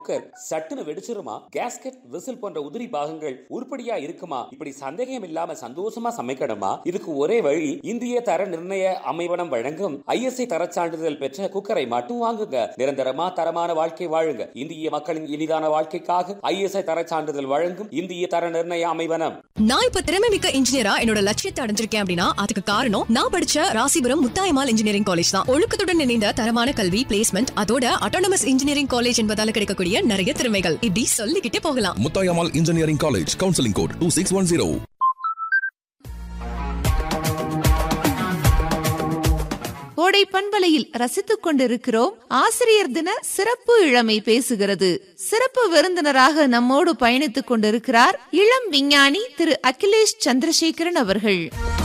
Cooker சட்டுன்னு வெடிச்சிருமா gasket whistle போன்ற உதிரி பாகங்கள் உருப்படியா இருக்குமா இப்படி சந்தேகம் இல்லாம சந்தோஷமா சமைக்கணுமா இதுக்கு ஒரே வழி இந்திய தர நிர்ணய அமைவனம் வழங்கும் ஐஎஸ்ஐ தரச் சான்றிதழ் பெற்ற குக்கரை மட்டும் வாங்குங்க நிரந்தரமா தரமான வாழ்க்கை வாழுங்க இந்திய மக்களின் இனிதான வாழ்க்கைக்காக ஐஎஸ்ஐ தரச் சான்றிதழ் வழங்கும் இந்திய தர நிர்ணய அமைவனம் நான் இப்ப திறமை மிக்க இன்ஜினியரா என்னோட லட்சியத்தை அடைஞ்சிருக்கேன் அப்படின்னா அதுக்கு காரணம் நான் படிச்ச ராசிபுரம் முத்தாயமால் இன்ஜினியரிங் காலேஜ் தான் ஒழுக்கத்துடன் இணைந்த தரமான கல்வி பிளேஸ்மெண்ட் அதோட அட்டானமஸ் இன்ஜினியரிங் காலேஜ் என்பதால கிடைக்கக்கூடிய நிறைய திறமைகள் இப்படி சொல்லிக்கிட்டே போகலாம் Muthayammal engineering college counselling code two six one zero Kodai பண்பலையில் ரசித்துக் கொண்டிருக்கிறோம் ஆசிரியர் தின சிறப்பு இளமை பேசுகிறது சிறப்பு விருந்தினராக நம்மோடு பயணித்துக் கொண்டிருக்கிறார் இளம் விஞ்ஞானி திரு அகிலேஷ் சந்திரசேகரன் அவர்கள்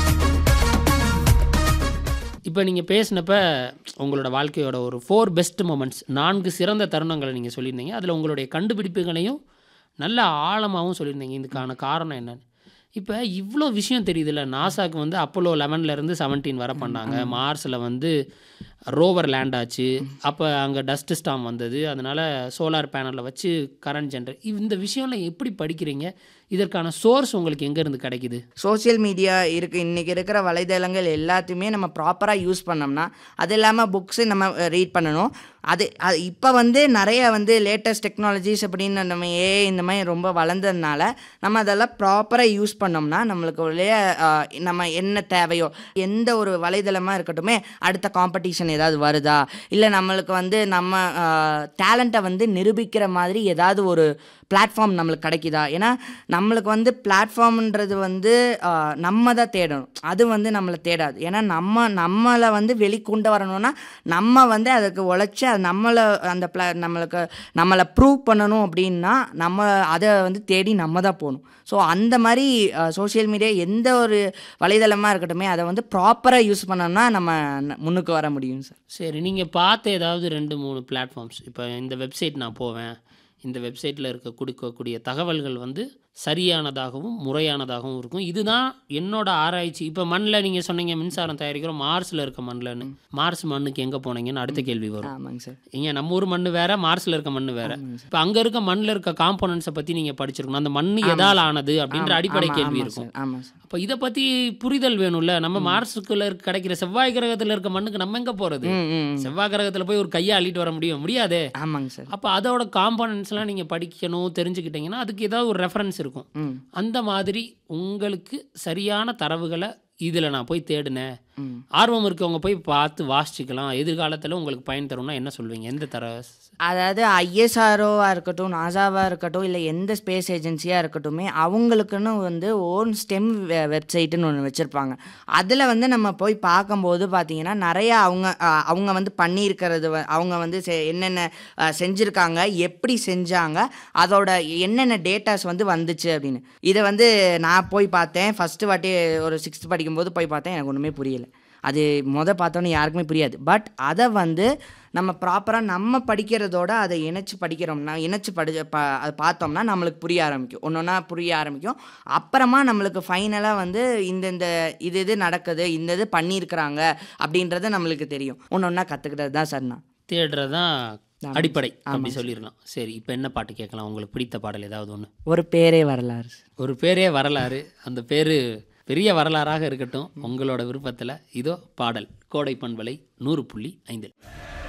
இப்போ நீங்கள் பேசினப்ப உங்களோட வாழ்க்கையோட ஒரு ஃபோர் பெஸ்ட் மூமெண்ட்ஸ் நான்கு சிறந்த தருணங்களை நீங்கள் சொல்லியிருந்தீங்க அதில் உங்களுடைய கண்டுபிடிப்புகளையும் நல்ல ஆழமாகவும் சொல்லியிருந்தீங்க இதுக்கான காரணம் என்னன்னு இப்போ இவ்வளோ விஷயம் தெரியுதுல்ல நாசாக்கு வந்து அப்போலோ லெவன்லேருந்து செவன்டீன் வர பண்ணாங்க மார்ஸில் வந்து ரோவர் லேண்ட் ஆச்சு அப்போ அங்கே டஸ்ட் ஸ்டாம் வந்தது அதனால் சோலார் பேனலில் வச்சு கரண்ட் ஜென்ரேட் இந்த விஷயம்லாம் எப்படி படிக்கிறீங்க இதற்கான சோர்ஸ் உங்களுக்கு எங்கேருந்து கிடைக்குது சோஷியல் மீடியா இருக்குது இன்றைக்கி இருக்கிற வலைதளங்கள் எல்லாத்தையுமே நம்ம ப்ராப்பராக யூஸ் பண்ணோம்னா அது இல்லாமல் புக்ஸு நம்ம ரீட் பண்ணணும் அது அது இப்போ வந்து நிறைய வந்து லேட்டஸ்ட் டெக்னாலஜிஸ் அப்படின்னு நம்ம ஏ இந்த மாதிரி ரொம்ப வளர்ந்ததுனால நம்ம அதெல்லாம் ப்ராப்பராக யூஸ் பண்ணோம்னா நம்மளுக்கு உடைய ஆஹ், நம்ம என்ன தேவையோ எந்த ஒரு வலைதளமாக இருக்கட்டுமே அடுத்த காம்படிஷன் ஏதாவது வருதா இல்லை நம்மளுக்கு வந்து நம்ம டேலண்ட்டை வந்து நிரூபிக்கிற மாதிரி ஏதாவது ஒரு பிளாட்ஃபார்ம் நம்மளுக்கு கிடைக்குதா ஏன்னா நம்மளுக்கு வந்து பிளாட்ஃபார்ம்ன்றது வந்து ஆஹ், நம்ம தான் தேடணும் அது வந்து நம்மளை தேடாது ஏன்னா நம்ம நம்மளை வந்து வெளிக்கொண்டு வரணும்னா நம்ம வந்து அதுக்கு உழைச்சி அது நம்மளை அந்த பிளா நம்மளுக்கு நம்மளை ப்ரூவ் பண்ணணும் அப்படின்னா நம்ம அதை வந்து தேடி நம்ம தான் போகணும் ஸோ அந்த மாதிரி சோஷியல் மீடியா எந்த ஒரு வலைதளமாக இருக்கட்டுமே அதை வந்து ப்ராப்பராக யூஸ் பண்ணோம்னா நம்ம ந- முன்னுக்கு வர முடியும் சார் சரி நீங்கள் பார்த்த ஏதாவது ரெண்டு மூணு பிளாட்ஃபார்ம்ஸ் இப்போ இந்த வெப்சைட் நான் போவேன் இந்த வெப்சைட்டில் இருக்க கொடுக்கக்கூடிய தகவல்கள் வந்து சரியானதாகவும் முறையானதாகவும் இருக்கும் இதுதான் என்னோட ஆராய்ச்சி இப்போ மண்ணில் நீங்கள் சொன்னீங்க மின்சாரம் தயாரிக்கிறோம் மார்ஸில் இருக்க மண்ணில்னு மார்ஸ் மண்ணுக்கு எங்கே போனீங்கன்னு அடுத்த கேள்வி வரும் ஆமாங்க சார் இங்கே நம்ம ஊர் மண் வேற மார்ஸில் இருக்க மண் வேற இப்போ அங்கே இருக்க மண்ணில் இருக்க காம்போனன்ட்ஸை பற்றி நீங்கள் படிச்சிருக்கணும் அந்த மண் எதால் ஆனது அப்படின்ற ஆமா, அடிப்படை ஆமா, கேள்வி ஆமா இருக்கும் சார் ஆமாம் சார் அப்போ இதை பற்றி புரிதல் வேணும்ல நம்ம மார்ஸுக்குள்ள இருக்க கிடைக்கிற செவ்வாய் கிரகத்தில் இருக்க மண்ணுக்கு நம்ம எங்கே போகிறது ம் ம் ம். செவ்வாய் கிரகத்தில் போய் ஒரு கையை அள்ளிட்டு வர முடியும் முடியாதே ஆமாங்க சார் அப்போ அதோட காம்போனன்ட்ஸ்லாம் நீங்கள் படிக்கணும் தெரிஞ்சுக்கிட்டீங்கன்னா அதுக்கு ஏதாவது ஒரு ரெஃபரன்ஸ் இருக்கும் ம் அந்த மாதிரி உங்களுக்கு சரியான தரவுகளை இதில் நான் போய் தேடினேன் ம் ஆர்வம் இருக்கவங்க போய் பார்த்து வாசிச்சுக்கலாம் எதிர்காலத்தில் உங்களுக்கு பயன் தரும்னா என்ன சொல்வீங்க எந்த தர அதாவது ஐஎஸ்ஆர்ஓவாக இருக்கட்டும் நாசாவாக இருக்கட்டும் இல்லை எந்த ஸ்பேஸ் ஏஜென்சியாக இருக்கட்டுமே அவங்களுக்குன்னு வந்து ஓன் ஸ்டெம் வெப்சைட்டுன்னு ஒன்று வச்சுருப்பாங்க அதில் வந்து நம்ம போய் பார்க்கும்போது பார்த்தீங்கன்னா நிறைய அவங்க அஹ், அவங்க வந்து பண்ணியிருக்கிறது வ- அவங்க வந்து செ- என்னென்ன அஹ், செஞ்சுருக்காங்க எப்படி செஞ்சாங்க அதோட என்னென்ன டேட்டாஸ் வந்து வந்துச்சு அப்படின்னு இதை வந்து நான் போய் பார்த்தேன் ஃபஸ்ட்டு வாட்டி ஒரு சிக்ஸ்த் படிக்கும்போது போய் பார்த்தேன் எனக்கு ஒன்றுமே புரியல அது முத பார்த்தோன்னே யாருக்குமே புரியாது பட் அதை வந்து நம்ம ப்ராப்பராக நம்ம படிக்கிறதோட அதை இணைச்சு படிக்கிறோம்னா இணைச்சு படி ப அதை பார்த்தோம்னா நம்மளுக்கு புரிய ஆரம்பிக்கும் ஒன்று ஒன்றா புரிய ஆரம்பிக்கும் அப்புறமா நம்மளுக்கு ஃபைனலாக வந்து இந்த இந்த இது இது நடக்குது இந்த இது பண்ணியிருக்கிறாங்க அப்படின்றது நம்மளுக்கு தெரியும் ஒன்று ஒன்றா கற்றுக்கிட்டது தான் சார் நான் தேடுறது தான் ஆமாம். அடிப்படை அப்படி ஆமாம். சொல்லிடலாம் சரி இப்போ என்ன பாட்டு கேட்கலாம் உங்களுக்கு பிடித்த பாடல் ஏதாவது ஒன்று ஒரு பேரே வரலாறு சார். ஒரு பேரே வரலாறு அந்த பேர் பெரிய வரலாறாக இருக்கட்டும் உங்களோட விருப்பத்தில் இதோ பாடல் கோடை பண்பலை நூறு புள்ளி ஐந்தில்